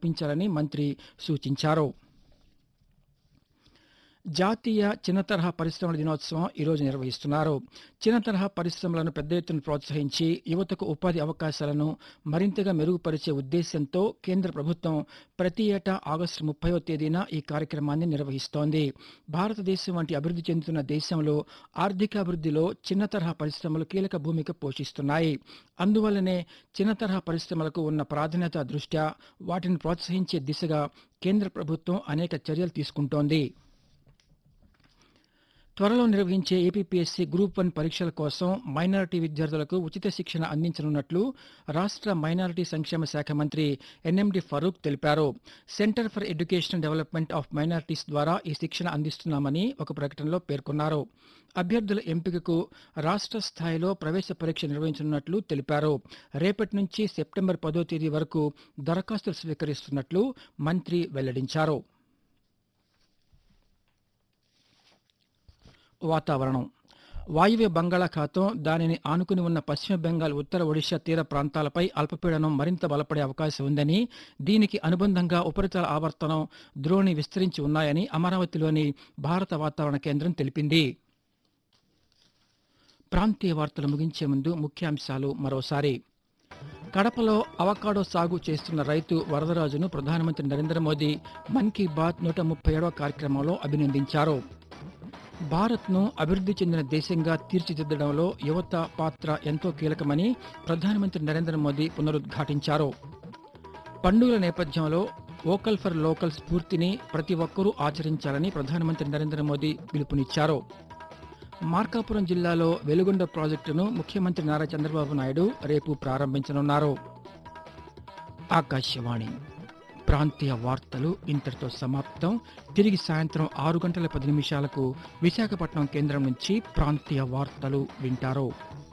కల్పించాలని మంత్రి సూచించారు జాతీయ చిన్న తరహా పరిశ్రమల దినోత్సవం ఈరోజు నిర్వహిస్తున్నారు చిన్న తరహా పరిశ్రమలను పెద్ద ఎత్తున ప్రోత్సహించి యువతకు ఉపాధి అవకాశాలను మరింతగా మెరుగుపరిచే ఉద్దేశంతో కేంద్ర ప్రభుత్వం ప్రతి ఏటా ఆగస్టు ముప్పైవ తేదీన ఈ కార్యక్రమాన్ని నిర్వహిస్తోంది భారతదేశం వంటి అభివృద్ధి చెందుతున్న దేశంలో ఆర్థికాభివృద్ధిలో చిన్న తరహా పరిశ్రమలు కీలక భూమిక పోషిస్తున్నాయి అందువల్లనే చిన్న తరహా పరిశ్రమలకు ఉన్న ప్రాధాన్యత దృష్ట్యా వాటిని ప్రోత్సహించే దిశగా కేంద్ర ప్రభుత్వం అనేక చర్యలు తీసుకుంటోంది త్వరలో నిర్వహించే ఏపీపీఎస్సీ గ్రూప్ వన్ పరీక్షల కోసం మైనారిటీ విద్యార్థులకు ఉచిత శిక్షణ అందించనున్నట్లు రాష్ట్ర మైనారిటీ సంక్షేమ శాఖ మంత్రి ఎన్ఎండి ఫరూక్ తెలిపారు centre for education development of minorities ద్వారా ఈ శిక్షణ అందిస్తున్నామని ఒక ప్రకటనలో పేర్కొన్నారు అభ్యర్థుల ఎంపికకు రాష్ట్ర స్థాయిలో ప్రవేశ పరీక్ష నిర్వహించనున్నట్లు తెలిపారు రేపటి నుంచి సెప్టెంబర్ పదో తేదీ వరకు దరఖాస్తులు స్వీకరిస్తున్నట్లు మంత్రి వెల్లడించారు వాతావరణం వాయువ్య బంగాళాఖాతం దానిని ఆనుకుని ఉన్న పశ్చిమ బెంగాల్ ఉత్తర ఒడిశా తీర ప్రాంతాలపై అల్పపీడనం మరింత బలపడే అవకాశం ఉందని దీనికి అనుబంధంగా ఉపరితల ఆవర్తనం ద్రోణి విస్తరించి ఉన్నాయని అమరావతిలోని భారత వాతావరణ కేంద్రం తెలిపింది ప్రాంతీయ వార్తలు ముగించే ముందు ముఖ్యాంశాలు మరోసారి కడపలో అవకాడో సాగు చేస్తున్న రైతు వరదరాజును ప్రధానమంత్రి నరేంద్ర మోదీ మన్ కీ బాత్ నూట ముప్పై ఏడవ కార్యక్రమంలో అభినందించారు భారత్ను అభివృద్ధి చెందిన దేశంగా తీర్చిదిద్దడంలో యువత పాత్ర ఎంతో కీలకమని ప్రధానమంత్రి నరేంద్ర మోదీ పునరుద్ఘాటించారు పండుగల నేపథ్యంలో వోకల్ ఫర్ లోకల్ స్ఫూర్తిని ప్రతి ఒక్కరూ ఆచరించాలని ప్రధానమంత్రి నరేంద్ర మోదీ పిలుపునిచ్చారు మార్కాపురం జిల్లాలో వెలుగొండ ప్రాజెక్టును ముఖ్యమంత్రి నారా చంద్రబాబు నాయుడు రేపు ప్రారంభించనున్నారు ఆకాశవాణి ప్రాంతీయ వార్తలు ఇంతటితో సమాప్తం తిరిగి సాయంత్రం ఆరు గంటల పది నిమిషాలకు విశాఖపట్నం కేంద్రం నుంచి ప్రాంతీయ వార్తలు వింటారు